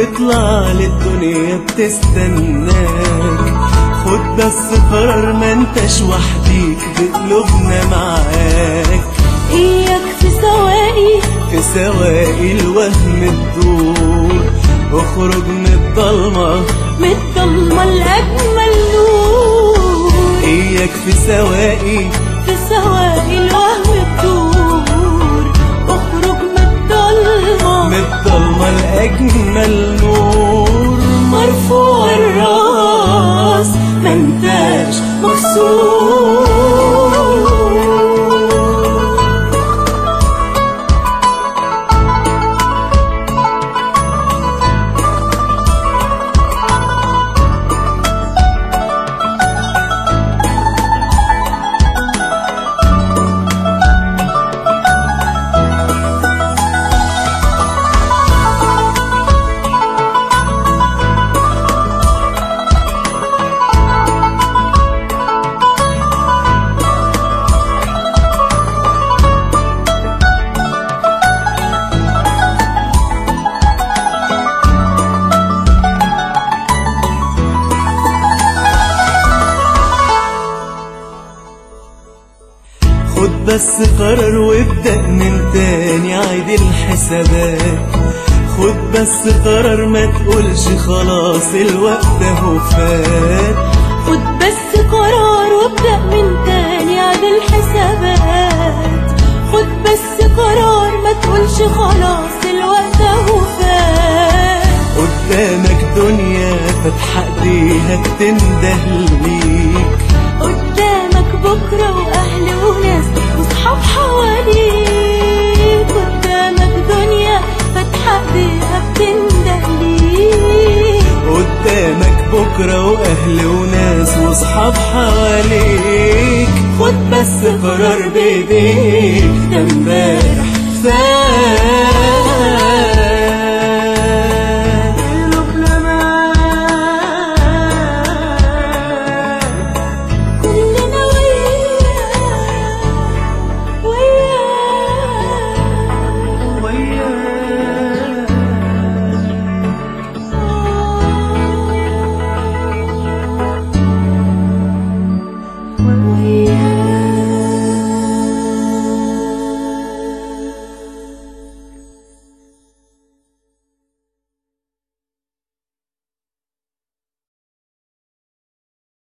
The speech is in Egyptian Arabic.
واطلع للدنيا بتستناك خد بس قرار ما انتش وحديك بقلوبنا معاك إياك في سواقي في سواقي الوهم تدور اخرج من الضلمة من الضلمة لأجمل نور اياك في سواقي في سواقي الوهم تدور اخرج من الضلمة من الضلمة لأجمل نور مرفوع الراس ما انتاش مكسور خد بس قرار وابدأ من تاني عيد الحسابات خد بس قرار ما تقولش خلاص الوقت اهو فات خد بس قرار وابدأ من تاني عد الحسابات خد بس قرار ما تقولش خلاص الوقت اهو فات قدامك دنيا فاتحة ايديها بتنده ليك قدامك بكرة وأهل وناس وصحاب حواليك قدامك دنيا فاتحة ايديها بتنده ليك قدامك بكرة وأهل وناس وصحاب حواليك خد بس قرار بإيديك ده امبارح فات